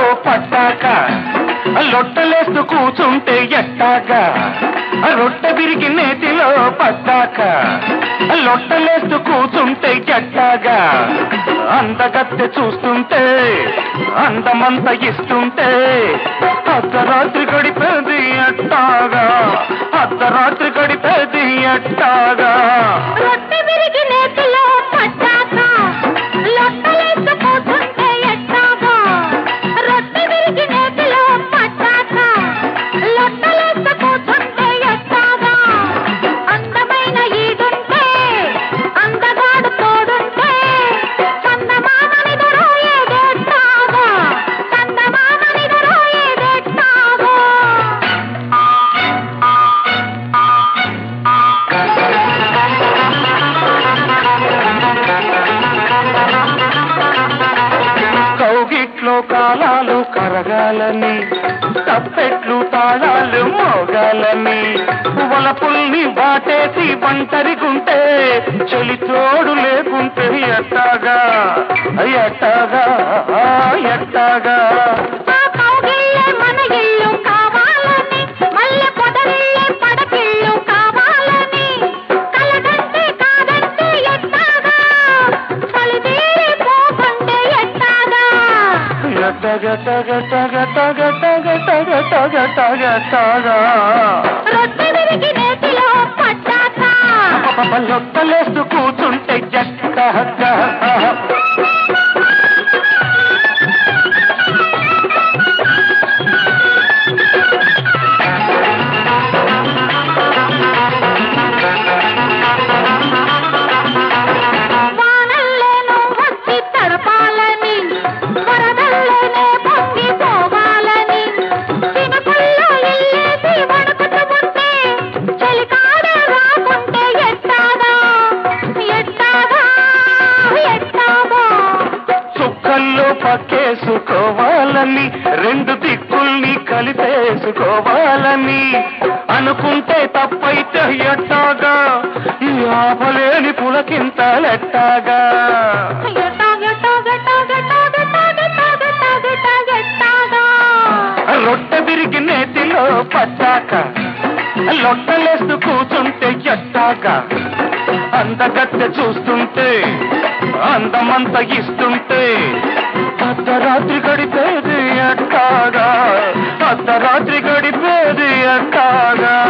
పట్టాక లొట్టలేస్తూ కూచుంటే ఎట్టాగా రొట్టె విరిగి నేతిలో పట్టాక లొట్టలేస్తూ కూచుంటే ఎట్టాగా అందగత్తె చూస్తుంటే అందమంత ఇస్తుంటే అర్ధరాత్రి గడిపేది ఎట్టాగా అర్ధరాత్రి గడిపేది ఎట్టాగా రొట్టె విరిగి నేతిలో పట్టాక లొట్టలేస్తూ కూర్చుంటే ఎట్టాగా రొట్టె విరిగి నేతిలో పట్టాక లొట్టలేస్తూ కూర్చుంటే ఎట్టాగా అందమైన ఈదుంటే అందగాడు తోడుంటే చందమామనిదరో ఏదెట్టాగా చందమామనిదరో ఏదెట్టాగా కౌగిట్లో కాలాలు కరగాలని తప్పెట్లు తాళాలు మోగాలని వలపుల్ని వాటేసి ఒంటరిగుంటే చెలి తోడు లేకుంటే ఎట్టాగా ఎట్టాగా ఎట్టాగా ఆ కౌగిళ్ళే మన ఇల్లు కావాలని మల్లె పొదరిల్లే పడకిల్లు కావాలని కలగంటే కాదంటే ఎట్టాగా చలిదీరి పోకుంటే ఎట్టాగా ఎట్టగ టగ టగ టగ టగ టగ టగ టగ టగా రొట్టె విరిగి నేతిలో పట్టాక లొట్టలేస్తూ కూర్చుంటే ఎట్టగా వానల్లేను వచ్చి తడపాలని వరదల్లోనే పొంగి పోవాలని చినుకుల్లో ఇల్లేసి వణుకుతుంటే చలికాడే రాకుంటే ఎట్టాగా ఎట్టాగా ఎట్టాగా చుక్కల్లో పక్కేసుకోవాలని రెండు దిక్కుల్ని కలిపేసుకోవాలని అనుకుంటే తప్పైతే ఎట్టాగా ఈ ఆపలేని పులకింతలెట్టాగా ఎట్టాగా ఎట్టాగా ఎట్టాగా ఎట్టాగా ఎట్టాగా ఎట్టాగా ఎట్టాగా రొట్టె విరిగి నేతిలో పట్టాక లొట్టలేస్తూ కూర్చుంటే ఎట్టాగా అందగత్తె చూస్తుంటే అందమంత ఇస్తుంటే అర్ధరాత్రి గడిపేది ఎట్టాగా అర్ధరాత్రి గడిపేది ఎట్టాగా